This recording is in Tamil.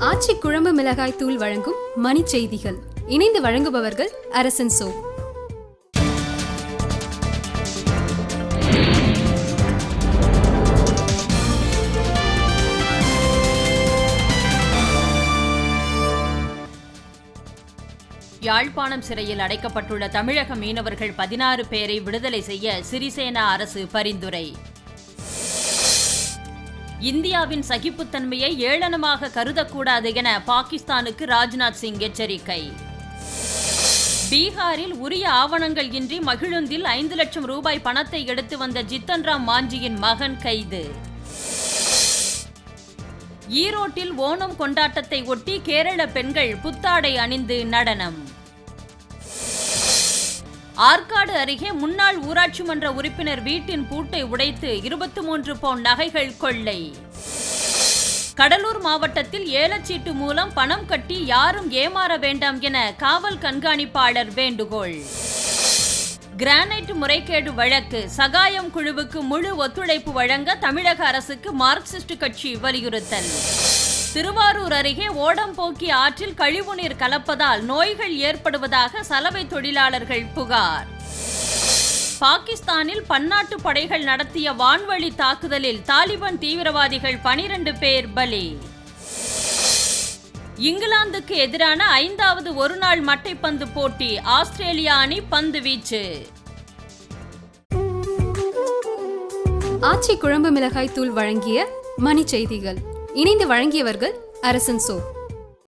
ஆச்சி குழம்பு மிளகாய் தூள் வழங்கும் மணி செய்திகள் இணைந்து வழங்குபவர்கள் அரசன் சோ யாழ்ப்பாணம் சிறையில் அடைக்கப்பட்டுள்ள தமிழக மீனவர்கள் பதினாறு பேரை விடுதலை செய்ய சிறிசேனா அரசு பரிந்துரை இந்தியாவின் சகிப்புத்தன்மையை ஏளனமாக கருதக்கூடாது என பாகிஸ்தானுக்கு ராஜ்நாத் சிங் எச்சரிக்கை பீகாரில் உரிய ஆவணங்கள் இன்றி மகிழுந்தில் ஐந்து லட்சம் ரூபாய் பணத்தை எடுத்து வந்த ஜித்தன்ராம் மாஞ்சியின் மகன் கைது ஈரோட்டில் ஓணம் கொண்டாட்டத்தை ஒட்டி கேரள பெண்கள் புத்தாடை அணிந்து நடனம் ஆற்காடு அருகே முன்னாள் ஊராட்சி மன்ற உறுப்பினர் வீட்டின் பூட்டை உடைத்து இருபத்தி மூன்று பவுன் நகைகள் கொள்ளை கடலூர் மாவட்டத்தில் ஏலச்சீட்டு மூலம் பணம் கட்டி யாரும் ஏமாற வேண்டாம் என காவல் கண்காணிப்பாளர் வேண்டுகோள் கிரானைட் முறைகேடு வழக்கு சகாயம் குழுவுக்கு முழு ஒத்துழைப்பு வழங்க தமிழக அரசுக்கு மார்க்சிஸ்ட் கட்சி வலியுறுத்தல் திருவாரூர் அருகே ஓடம்போக்கி ஆற்றில் கழிவுநீர் கலப்பதால் நோய்கள் ஏற்படுவதாக சலவை தொழிலாளர்கள் புகார் பாகிஸ்தானில் பன்னாட்டு படைகள் நடத்திய வான்வழி தாக்குதலில் தாலிபான் தீவிரவாதிகள் பனிரண்டு பேர் பலி இங்கிலாந்துக்கு எதிரான ஐந்தாவது ஒருநாள் மட்டைப்பந்து போட்டி ஆஸ்திரேலியா அணி பந்து வீச்சு ஆச்சி குழம்பு மிளகாய் தூள் வழங்கிய மணி செய்திகள் இணைந்து வழங்கியவர்கள் அரசன் சோ